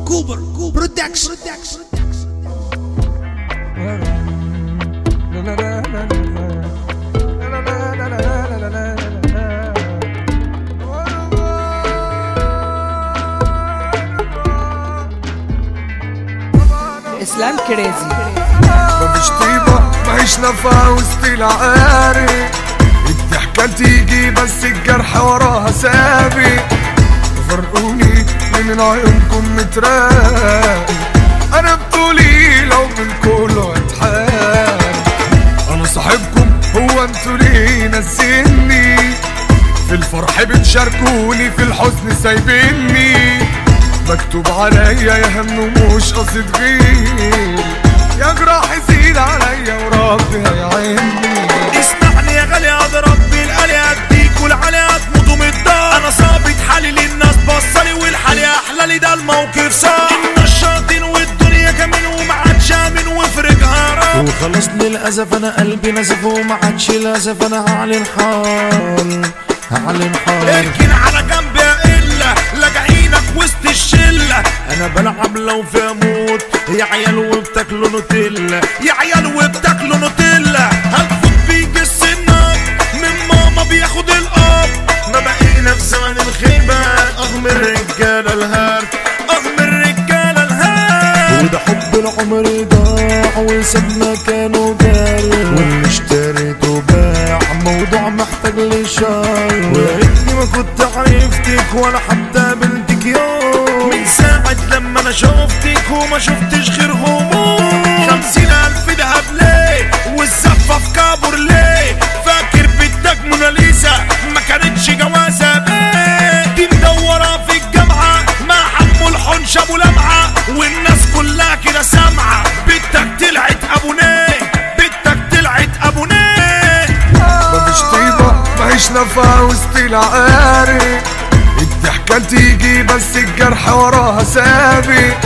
كوبر برودكشن اسلام كريزي مفيش طيبة ماهيش نافعة وسط العقارب الضحكة تيجي بس الجرح وراها سابق فرقوني ليه من عيونكم متراقب انا بطولي لو من كله اتحارب انا صاحبكم هو انتوا ليه ناسيني في الفرح بتشاركوني في الحزن سايبيني مكتوب عليا يا هم مش قصد غير يا جراح يزيد عليا وربي هيعيني اسمعني يا غالي اضرب بالقلي اديك والعلي هتموت من الدار انا صابت حالي للناس بصلي والحالي احلى لي ده الموقف صار النشاطين والدنيا كمان وما عادش امن وفرقها راب وخلاص للأسف أنا قلبي نزف وما عادش للأسف أنا هعلن حال هعلن حال اركن على جنب يا قلة لاجعينك وسط الشلة أنا بلعب لو في أموت يا عيال وبتاكلوا نوتيلا يا عيال وبتاكلوا نوتيلا هتفوت بيك السنة من ماما بياخد الاب ما بقينا في زمن الخيبة أغمى الرجالة الهار اغمى الرجالة الهام وده حب العمر ضاع وسابنا كانوا جاري واللي اشتريته باع موضوع محتاج لشاي ويا ريتني ما كنت عرفتك ولا حتى قابلتك يوم من ساعة لما انا شفتك وما شفتش غير هموم خمسين الف دهب ليه والزفة في كابور ليه فاكر بدك موناليزا ما كانتش جوازة بيه دي مدورة في الجامعة مع حمو الحنش ابو لمعة والناس كلها كده سامعة بدك تلعت ابو نيه بدك تلعت ابو نيه مفيش طيبة ماهيش نافعة وسط العقارب الضحكة تيجي بس الجرح وراها سابق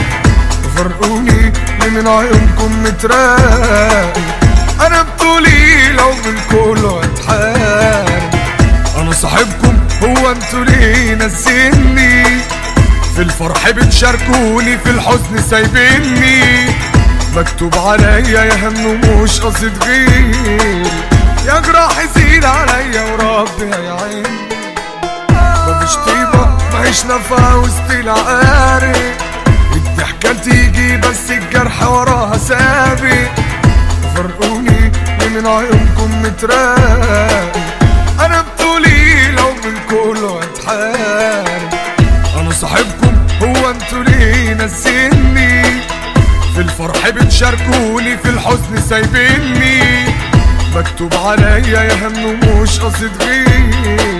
فرقوني ليه من عيونكم متراقب انا بطولي لو من كله اتحارب انا صاحبكم هو انتوا ليه ناسيني في الفرح بتشاركوني في الحزن سايبيني مكتوب عليا يا هم مش قصد غير يا جراح يزيد عليا وربي هيعيني مفيش طيبة ماهيش نافعة وسط العقارب الضحكة تيجي بس الجرح وراها سابق فرقوني ليه من عيونكم متراقب انا بطولي لو من كله اتحارب انا صاحبكم هو انتوا ليه ناسيني في الفرح بتشاركوني في الحزن سايبيني مكتوب عليا يا هم مش قصد غير